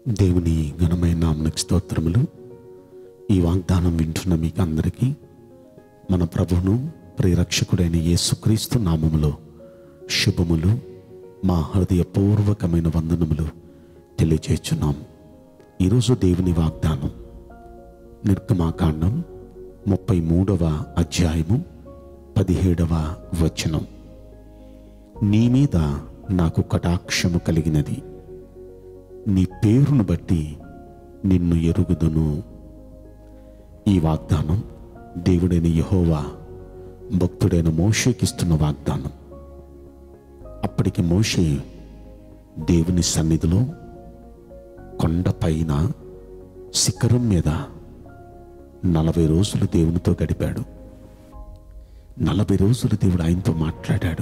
దేవుని ఘనమైన నామనికి స్తోత్రములు ఈ వాగ్దానం వింటున్న మీకు అందరికీ మన ప్రభువును ప్రియరక్షకుడైన యేసుక్రీస్తు నామములో శుభములు మా హృదయపూర్వకమైన వందనములు తెలియచేస్తున్నాం ఈరోజు దేవుని వాగ్దానం నిర్గమాకాండం ముప్పై మూడవ అధ్యాయము పదిహేడవ వచనం నీ మీద నాకు కటాక్షము కలిగినది నీ పేరును బట్టి నిన్ను ఎరుగుదును ఈ వాగ్దానం దేవుడైన యహోవా భక్తుడైన మోషేకిస్తున్న వాగ్దానం అప్పటికి మోషే దేవుని సన్నిధిలో కొండపైన శిఖరం మీద నలభై రోజులు దేవునితో గడిపాడు నలభై రోజులు దేవుడు ఆయనతో మాట్లాడాడు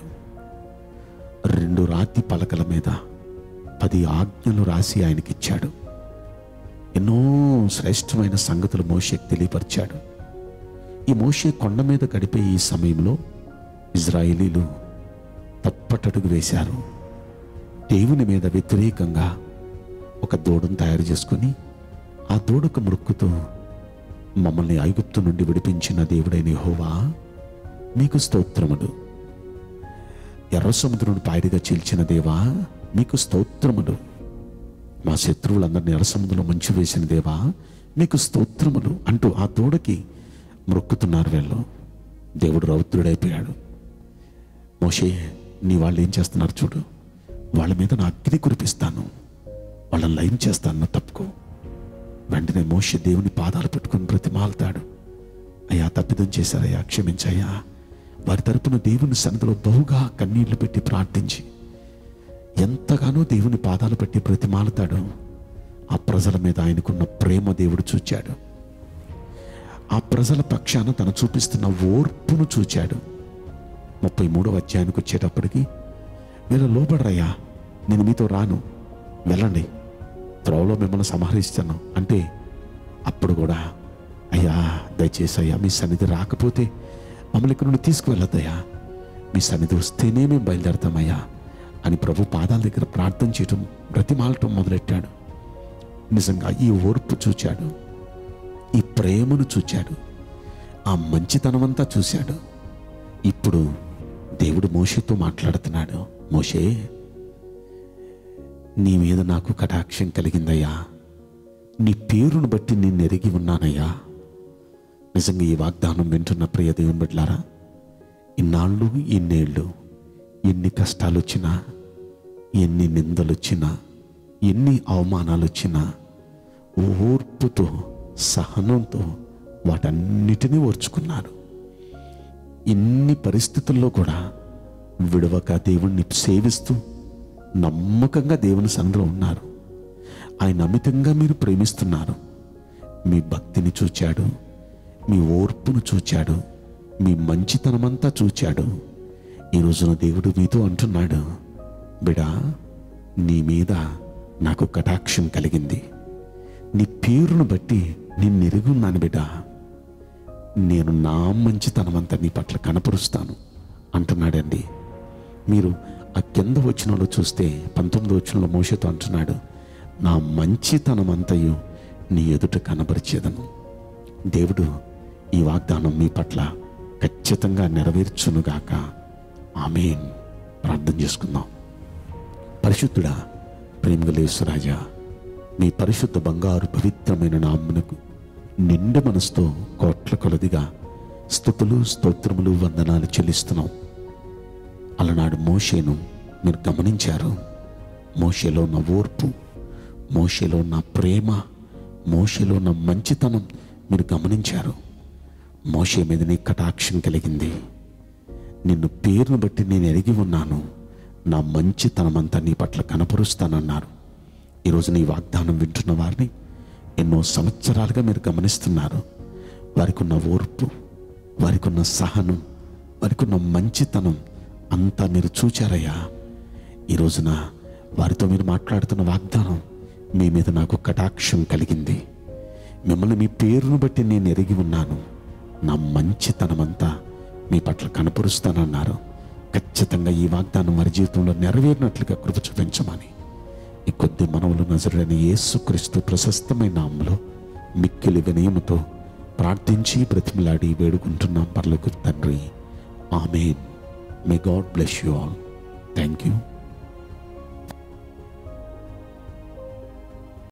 రెండు రాతి పలకల మీద పది ఆజ్ఞలు రాసి ఆయనకిచ్చాడు ఎన్నో శ్రేష్టమైన సంగతులు మోషేకి తెలియపరిచాడు ఈ మోషే కొండ మీద గడిపే ఈ సమయంలో ఇజ్రాయేలీలు తప్పటడుగు వేశారు దేవుని మీద వ్యతిరేకంగా ఒక దూడను తయారు చేసుకుని ఆ దూడకు మృక్కుతూ మమ్మల్ని ఐగుప్తు నుండి విడిపించిన దేవుడైన యెహోవా మీకు స్తోత్రములు ఎర్ర సముద్రుని పాయడిగా చీల్చిన దేవా మీకు స్తోత్రములు మా శత్రువులందరినీ ఎర్ర సముద్రంలో మంచి వేసిన దేవా మీకు స్తోత్రములు అంటూ ఆ దూడకి మొక్కుతున్నారు వీళ్ళు దేవుడు రౌద్రుడైపోయాడు మోషే నీ వాళ్ళు ఏం చేస్తున్నారు చూడు వాళ్ళ మీద నా అగ్ని కురిపిస్తాను వాళ్ళని లయం చేస్తాను తప్పుకో వెంటనే మోషే దేవుని పాదాలు పెట్టుకుని బ్రతిమాలుతాడు అయ్యా తప్పిదం చేశారయ్యా క్షమించయ్యా వారి తరపున దేవుని సన్నిధిలో బహుగా కన్నీళ్లు పెట్టి ప్రార్థించి ఎంతగానో దేవుని పాదాలు పెట్టి బ్రతిమాలుతాడు ఆ ప్రజల మీద ఆయనకున్న ప్రేమ దేవుడు చూచాడు ఆ ప్రజల పక్షాన తను చూపిస్తున్న ఓర్పును చూచాడు ముప్పై మూడవ అధ్యాయానికి వచ్చేటప్పటికి మీరు లోబడరయ్యా నేను మీతో రాను వెళ్ళండి త్రోవలో మిమ్మల్ని సంహరిస్తాను అంటే అప్పుడు కూడా అయ్యా దయచేసి అయ్యా మీ సన్నిధి రాకపోతే మమ్మల్ని ఇక్కడ నుండి తీసుకువెళ్ళొద్దయ్యా మీ సన్నిధి వస్తేనే మేము బయలుదేరతామయ్యా అని ప్రభు పాదాల దగ్గర ప్రార్థన చేయటం బ్రతిమాలటం మొదలెట్టాడు నిజంగా ఈ ఓర్పు చూచాడు ఈ ప్రేమను చూచాడు ఆ మంచితనమంతా చూశాడు ఇప్పుడు దేవుడు మోషేతో మాట్లాడుతున్నాడు మోషే నీ మీద నాకు కటాక్షం కలిగిందయ్యా నీ పేరును బట్టి నేను ఎరిగి ఉన్నానయ్యా నిజంగా ఈ వాగ్దానం వింటున్న ప్రియ దేవుని బిడ్డలారా ఇన్నాళ్ళు ఇన్నేళ్ళు ఎన్ని కష్టాలు వచ్చినా ఎన్ని నిందలు వచ్చినా ఎన్ని అవమానాలు వచ్చినా ఓర్పుతో సహనంతో వాటన్నిటినీ ఓర్చుకున్నాను ఇన్ని పరిస్థితుల్లో కూడా విడవక దేవుణ్ణి సేవిస్తూ నమ్మకంగా దేవుని సన్నిధిలో ఉన్నారు ఆయన అమితంగా మీరు ప్రేమిస్తున్నారు మీ భక్తిని చూచాడు మీ ఓర్పును చూచాడు మీ మంచితనమంతా చూచాడు ఈ రోజున దేవుడు మీతో అంటున్నాడు బిడా నీ మీద నాకు కటాక్షం కలిగింది నీ పేరును బట్టి నేను ఎరుగున్నాను బిడా నేను నా మంచితనమంతా నీ పట్ల కనపరుస్తాను అంటున్నాడండి మీరు ఆ కింద వచ్చినలో చూస్తే పంతొమ్మిది వచ్చినలో మోసతో అంటున్నాడు నా మంచితనమంతయు నీ ఎదుట కనబరిచేదను దేవుడు ఈ వాగ్దానం మీ పట్ల ఖచ్చితంగా నెరవేర్చునుగాక ఆమెన్ ప్రార్థన చేసుకుందాం పరిశుద్ధుడా ప్రేమగలేశ్వరాజా మీ పరిశుద్ధ బంగారు పవిత్రమైన నామ్మునకు నిండు మనసుతో కోట్ల కొలదిగా స్థుతులు స్తోత్రములు వందనాలు చెల్లిస్తున్నాం అలనాడు మోషేను మీరు గమనించారు మోషేలో ఉన్న ఓర్పు మోషేలో ఉన్న ప్రేమ మోషేలో ఉన్న మంచితనం మీరు గమనించారు మోషే మీద నీ కటాక్షం కలిగింది నిన్ను పేరును బట్టి నేను ఎరిగి ఉన్నాను నా మంచితనమంతా నీ పట్ల కనపరుస్తానన్నారు ఈరోజు నీ వాగ్దానం వింటున్న వారిని ఎన్నో సంవత్సరాలుగా మీరు గమనిస్తున్నారు వారికి ఉన్న ఓర్పు వారికి ఉన్న సహనం వారికి ఉన్న మంచితనం అంతా మీరు చూచారయ్యా ఈ రోజున వారితో మీరు మాట్లాడుతున్న వాగ్దానం మీ మీద నాకు కటాక్షం కలిగింది మిమ్మల్ని మీ పేరును బట్టి నేను ఎరిగి ఉన్నాను నా మంచితనమంతా మీ పట్ల కనపరుస్తానన్నారు ఖచ్చితంగా ఈ వాగ్దానం వారి జీవితంలో నెరవేరినట్లుగా కృప చూపించమని ఈ కొద్ది మనవులు నజరైన యేసుక్రీస్తు ప్రశస్తమైన నామంలో మిక్కిలి వినయముతో ప్రార్థించి బ్రతిమలాడి వేడుకుంటున్నాం పర్లకు తండ్రి amen may God bless you all thank you